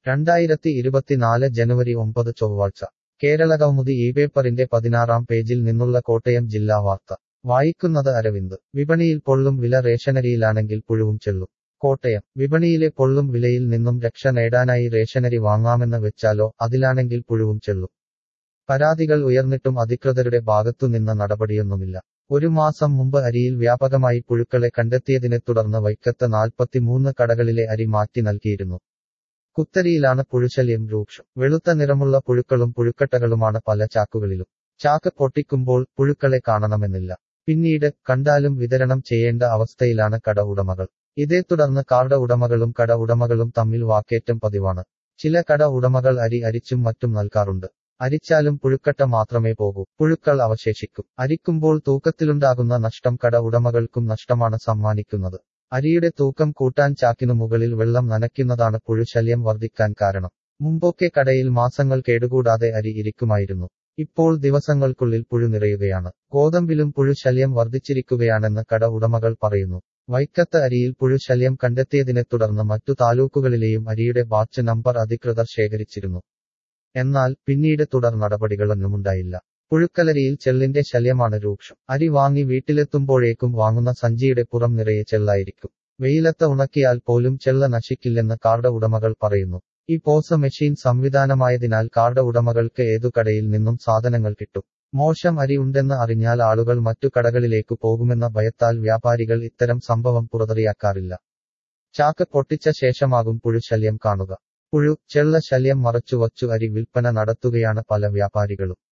രണ്ടായിരത്തി ഇരുപത്തിനാല് ജനുവരി ഒമ്പത് ചൊവ്വാഴ്ച കേരളകൗമുദി ഈ പേപ്പറിന്റെ പതിനാറാം പേജിൽ നിന്നുള്ള കോട്ടയം ജില്ലാ വാർത്ത വായിക്കുന്നത് അരവിന്ദ് വിപണിയിൽ പൊള്ളും വില റേഷനരിയിലാണെങ്കിൽ പുഴുവും ചെല്ലും കോട്ടയം വിപണിയിലെ പൊള്ളും വിലയിൽ നിന്നും രക്ഷ നേടാനായി റേഷനരി വാങ്ങാമെന്ന് വെച്ചാലോ അതിലാണെങ്കിൽ പുഴുവും ചെല്ലും പരാതികൾ ഉയർന്നിട്ടും അധികൃതരുടെ ഭാഗത്തുനിന്ന് നടപടിയൊന്നുമില്ല ഒരു മാസം മുമ്പ് അരിയിൽ വ്യാപകമായി പുഴുക്കളെ കണ്ടെത്തിയതിനെ തുടർന്ന് വൈക്കത്ത് നാൽപ്പത്തിമൂന്ന് കടകളിലെ അരി മാറ്റി നൽകിയിരുന്നു കുത്തരിയിലാണ് പുഴുശല്യം രൂക്ഷം വെളുത്ത നിറമുള്ള പുഴുക്കളും പുഴുക്കട്ടകളുമാണ് പല ചാക്കുകളിലും ചാക്ക് പൊട്ടിക്കുമ്പോൾ പുഴുക്കളെ കാണണമെന്നില്ല പിന്നീട് കണ്ടാലും വിതരണം ചെയ്യേണ്ട അവസ്ഥയിലാണ് കട ഉടമകൾ ഇതേ തുടർന്ന് കാർഡ ഉടമകളും കട ഉടമകളും തമ്മിൽ വാക്കേറ്റം പതിവാണ് ചില കട ഉടമകൾ അരി അരിച്ചും മറ്റും നൽകാറുണ്ട് അരിച്ചാലും പുഴുക്കട്ട മാത്രമേ പോകൂ പുഴുക്കൾ അവശേഷിക്കും അരിക്കുമ്പോൾ തൂക്കത്തിലുണ്ടാകുന്ന നഷ്ടം കട ഉടമകൾക്കും നഷ്ടമാണ് സമ്മാനിക്കുന്നത് അരിയുടെ തൂക്കം കൂട്ടാൻ ചാക്കിനു മുകളിൽ വെള്ളം നനയ്ക്കുന്നതാണ് പുഴുശല്യം വർദ്ധിക്കാൻ കാരണം മുമ്പൊക്കെ കടയിൽ മാസങ്ങൾ കേടുകൂടാതെ അരി ഇരിക്കുമായിരുന്നു ഇപ്പോൾ ദിവസങ്ങൾക്കുള്ളിൽ പുഴു നിറയുകയാണ് ഗോതമ്പിലും പുഴുശല്യം വർദ്ധിച്ചിരിക്കുകയാണെന്ന് കട ഉടമകൾ പറയുന്നു വൈക്കത്ത് അരിയിൽ പുഴുശല്യം കണ്ടെത്തിയതിനെ തുടർന്ന് മറ്റു താലൂക്കുകളിലെയും അരിയുടെ ബാച്ച് നമ്പർ അധികൃതർ ശേഖരിച്ചിരുന്നു എന്നാൽ പിന്നീട് തുടർ നടപടികളൊന്നുമുണ്ടായില്ല പുഴുക്കലരിയിൽ ചെള്ളിന്റെ ശല്യമാണ് രൂക്ഷം അരി വാങ്ങി വീട്ടിലെത്തുമ്പോഴേക്കും വാങ്ങുന്ന സഞ്ചിയുടെ പുറം നിറയെ ചെള്ളായിരിക്കും വെയിലത്ത് ഉണക്കിയാൽ പോലും ചെള്ള നശിക്കില്ലെന്ന് കാർഡ ഉടമകൾ പറയുന്നു ഈ പോസ മെഷീൻ സംവിധാനമായതിനാൽ കാർഡ ഉടമകൾക്ക് ഏതു കടയിൽ നിന്നും സാധനങ്ങൾ കിട്ടും മോശം അരി ഉണ്ടെന്ന് അറിഞ്ഞാൽ ആളുകൾ മറ്റു കടകളിലേക്ക് പോകുമെന്ന ഭയത്താൽ വ്യാപാരികൾ ഇത്തരം സംഭവം പുറതറിയാക്കാറില്ല ചാക്ക് പൊട്ടിച്ച ശേഷമാകും പുഴുശല്യം കാണുക പുഴു ചെള്ള ശല്യം മറച്ചുവച്ചു അരി വിൽപ്പന നടത്തുകയാണ് പല വ്യാപാരികളും